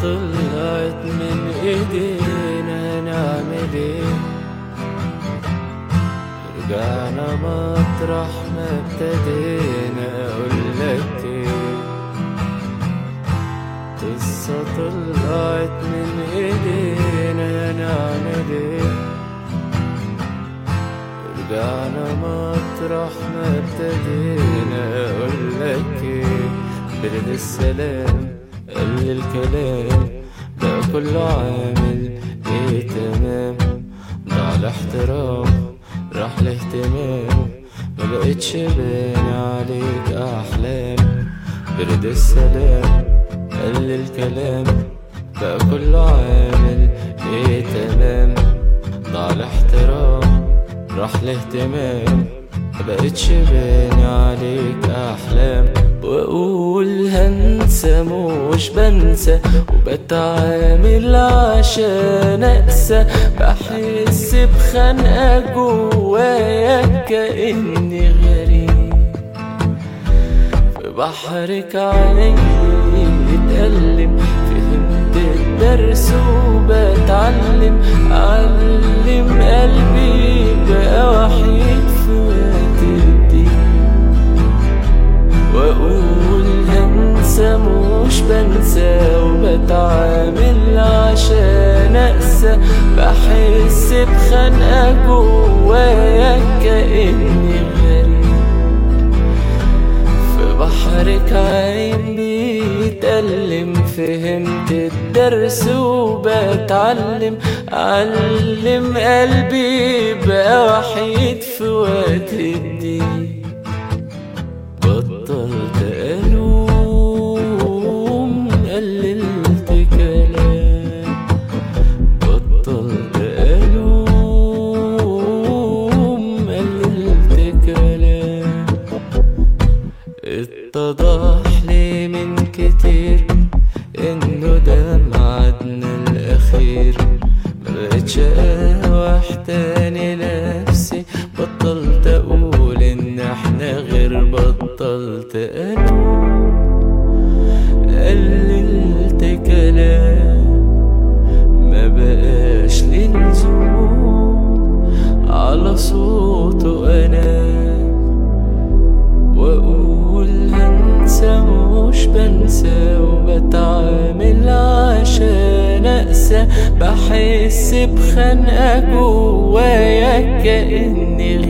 طلعت من ايدينا نعمل ايه رجعنا مطرح ما ابتدينا اقولك ايه قصة طلعت من ايدينا نعمل ايه رجعنا مطرح ما ابتدينا اقولك ايه برد السلام قل الكلام بقى كله عامل ايه تمام ضاع الاحترام راح الاهتمام ما بقتش باين عليك احلام برد السلام قل الكلام بقى كله عامل ايه تمام ضاع الاحترام راح الاهتمام مبقتش باين عليك احلام واقول هنسى مش بنسى وبتعامل عشان انسى بحس بخنقه جوايا كاني غريب في بحرك عيني اتألم فهمت الدرس وبتعلم علم قلبي بقى وحيد في وقت الضيق واقول هنسى مش بنسى وبتعامل عشان اقسى بحس بخنقه جوايا كاني غريب في بحرك عين بيتألم فهمت الدرس وبتعلم علم قلبي بقى وحيد في وقت الضيق بطلت ألوم قللت كلام بطلت ألوم قللت كلام اتضح لي من كتير انه ده ميعادنا الاخير مبقتش اقاوح تاني نفسي بطلت اقول ان احنا غير بطلت الوم قللت كلام ما بقاش لي لزوم على صوته انام واقول هنسى مش بنسى وبتعامل عشان اقسى بحس بخنقه جوايا كاني